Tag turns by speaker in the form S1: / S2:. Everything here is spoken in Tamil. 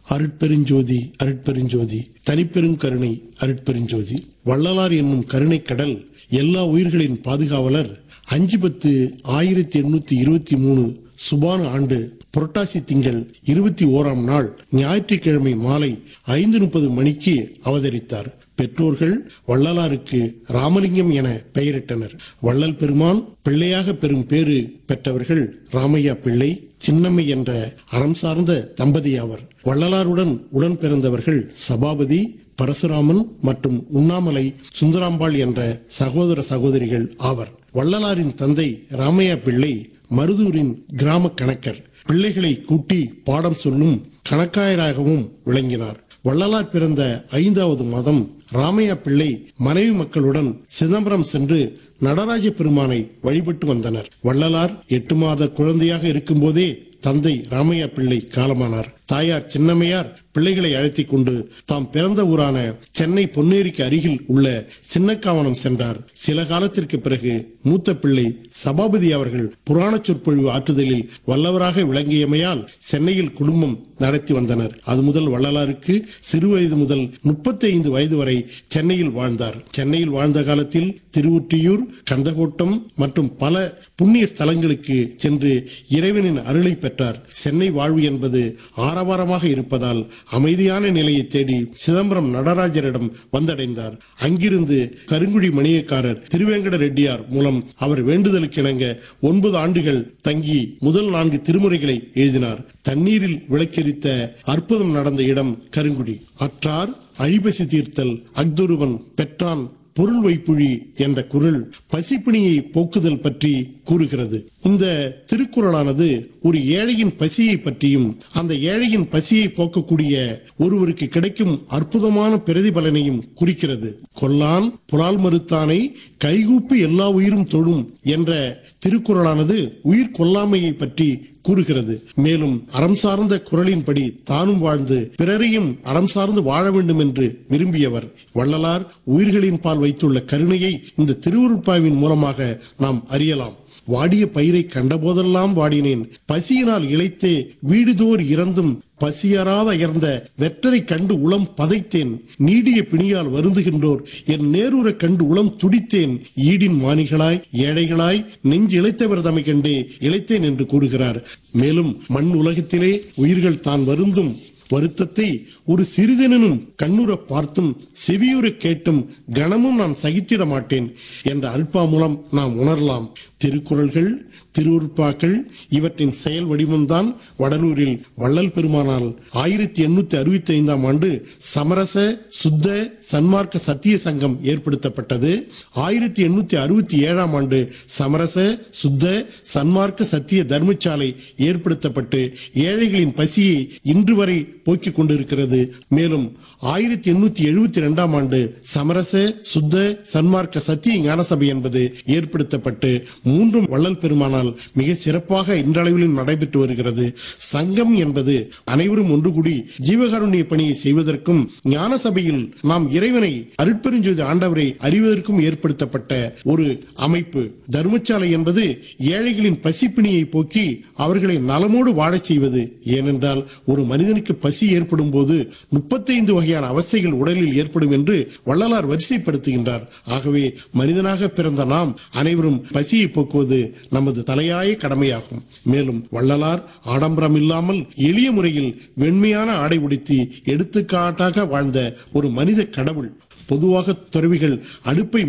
S1: அருட்பெருஞ்சோதி அருட்பெருஞ்சோதி தனிப்பெரும் கருணை அருட்பெருஞ்சோதி வள்ளலார் என்னும் கருணை கடல் எல்லா உயிர்களின் பாதுகாவலர் அஞ்சு பத்து ஆயிரத்தி எண்ணூத்தி இருபத்தி மூணு சுபான ஆண்டு புரட்டாசி திங்கள் இருபத்தி ஓராம் நாள் ஞாயிற்றுக்கிழமை மாலை ஐந்து முப்பது மணிக்கு அவதரித்தார் பெற்றோர்கள் வள்ளலாருக்கு ராமலிங்கம் என பெயரிட்டனர் வள்ளல் பெருமான் பிள்ளையாக பெறும் பேறு பெற்றவர்கள் ராமையா பிள்ளை சின்னம்மை என்ற அறம் சார்ந்த தம்பதி ஆவர் வள்ளலாருடன் உடன் பிறந்தவர்கள் சபாபதி பரசுராமன் மற்றும் உண்ணாமலை சுந்தராம்பாள் என்ற சகோதர சகோதரிகள் ஆவர் வள்ளலாரின் தந்தை ராமையா பிள்ளை மருதூரின் கிராம கணக்கர் பிள்ளைகளை கூட்டி பாடம் சொல்லும் கணக்காயராகவும் விளங்கினார் வள்ளலார் பிறந்த ஐந்தாவது மாதம் ராமையா பிள்ளை மனைவி மக்களுடன் சிதம்பரம் சென்று நடராஜ பெருமானை வழிபட்டு வந்தனர் வள்ளலார் எட்டு மாத குழந்தையாக இருக்கும்போதே தந்தை ராமையா பிள்ளை காலமானார் தாயார் சின்னம்மையார் பிள்ளைகளை அழைத்துக் கொண்டு தாம் பிறந்த ஊரான சென்னை பொன்னேரிக்கு அருகில் உள்ள சின்னக்காவனம் சென்றார் சில காலத்திற்கு பிறகு மூத்த பிள்ளை சபாபதி அவர்கள் புராண சொற்பொழிவு ஆற்றுதலில் வல்லவராக விளங்கியமையால் சென்னையில் குடும்பம் நடத்தி வந்தனர் அது முதல் வள்ளலாருக்கு சிறு வயது முதல் முப்பத்தி ஐந்து வயது வரை சென்னையில் வாழ்ந்தார் சென்னையில் வாழ்ந்த காலத்தில் திருவொற்றியூர் கந்தகோட்டம் மற்றும் பல புண்ணிய ஸ்தலங்களுக்கு சென்று இறைவனின் அருளை பெற்றார் சென்னை வாழ்வு என்பது ஆரவாரமாக இருப்பதால் அமைதியான நிலையை தேடி சிதம்பரம் நடராஜரிடம் வந்தடைந்தார் அங்கிருந்து கருங்குழி மணியக்காரர் திருவேங்கட ரெட்டியார் மூலம் அவர் வேண்டுதலுக்கிணங்க ஒன்பது ஆண்டுகள் தங்கி முதல் நான்கு திருமுறைகளை எழுதினார் தண்ணீரில் விளக்கெரித்த அற்புதம் நடந்த இடம் கருங்குடி அற்றார் அழிபசி தீர்த்தல் அக்தொருவன் பெற்றான் பொருள் வைப்புழி என்ற குரல் பசிப்பிணியை போக்குதல் பற்றி கூறுகிறது இந்த திருக்குறளானது ஒரு ஏழையின் பசியை பற்றியும் அந்த ஏழையின் பசியை போக்கக்கூடிய ஒருவருக்கு கிடைக்கும் அற்புதமான பிரதிபலனையும் குறிக்கிறது கொல்லான் புலால் மறுத்தானை கைகூப்பி எல்லா உயிரும் தொழும் என்ற திருக்குறளானது உயிர் கொல்லாமையை பற்றி கூறுகிறது மேலும் அறம் சார்ந்த குரலின்படி தானும் வாழ்ந்து பிறரையும் அறம் சார்ந்து வாழ வேண்டும் என்று விரும்பியவர் வள்ளலார் உயிர்களின் பால் வைத்துள்ள கருணையை இந்த திருவுருப்பாவின் மூலமாக நாம் அறியலாம் வாடிய பயிரை கண்டபோதெல்லாம் வாடினேன் பசியினால் இழைத்தே வீடுதோர் இறந்தும் பசியறாத அயர்ந்த வெற்றரை கண்டு உளம் பதைத்தேன் நீடிய பிணியால் வருந்துகின்றோர் என் நேருர கண்டு உளம் துடித்தேன் ஈடின் மானிகளாய் ஏழைகளாய் நெஞ்சு இழைத்தவர் தமை கண்டே இழைத்தேன் என்று கூறுகிறார் மேலும் மண் உலகத்திலே உயிர்கள் தான் வருந்தும் வருத்தத்தை ஒரு சிறிதெனும் கண்ணுற பார்த்தும் செவியுற கேட்டும் கணமும் நான் சகித்திட மாட்டேன் என்ற அல்பா மூலம் நாம் உணரலாம் திருக்குறள்கள் திருவுருப்பாக்கள் இவற்றின் செயல் வடிவம்தான் வடலூரில் வள்ளல் பெருமானால் ஆயிரத்தி எண்ணூத்தி அறுபத்தி ஐந்தாம் ஆண்டு சமரச சுத்த சன்மார்க்க சத்திய சங்கம் ஏற்படுத்தப்பட்டது ஆயிரத்தி எண்ணூத்தி அறுபத்தி ஏழாம் ஆண்டு சமரச சுத்த சன்மார்க்க சத்திய தர்மசாலை ஏற்படுத்தப்பட்டு ஏழைகளின் பசியை இன்று வரை போக்கிக் கொண்டிருக்கிறது மேலும் ஆயிரத்தி எண்ணூத்தி எழுபத்தி இரண்டாம் ஆண்டு சமரச சுத்த சன்மார்க்க சத்திய ஞானசபை என்பது ஏற்படுத்தப்பட்டு மூன்றும் வள்ளல் பெருமானால் மிக சிறப்பாக இன்றளவிலும் நடைபெற்று வருகிறது சங்கம் என்பது அனைவரும் ஒன்று கூடி ஜீவகாருண்ய பணியை செய்வதற்கும் ஞான சபையில் நாம் இறைவனை அருட்பெருஞ்சோதி ஆண்டவரை அறிவதற்கும் ஏற்படுத்தப்பட்ட ஒரு அமைப்பு தர்மசாலை என்பது ஏழைகளின் பசிப்பிணியை போக்கி அவர்களை நலமோடு வாழச் செய்வது ஏனென்றால் ஒரு மனிதனுக்கு பசி ஏற்படும் போது முப்பத்தைந்து வகையான அவஸ்தைகள் உடலில் ஏற்படும் என்று வள்ளலார் வரிசைப்படுத்துகின்றார் ஆகவே மனிதனாக பிறந்த நாம் அனைவரும் பசியை போக்குவது நமது தலையாய கடமையாகும் மேலும் வள்ளலார் ஆடம்பரம் இல்லாமல் எளிய முறையில் வெண்மையான ஆடை உடுத்தி எடுத்துக்காட்டாக வாழ்ந்த ஒரு மனித கடவுள் பொதுவாக துறவிகள் அடுப்பை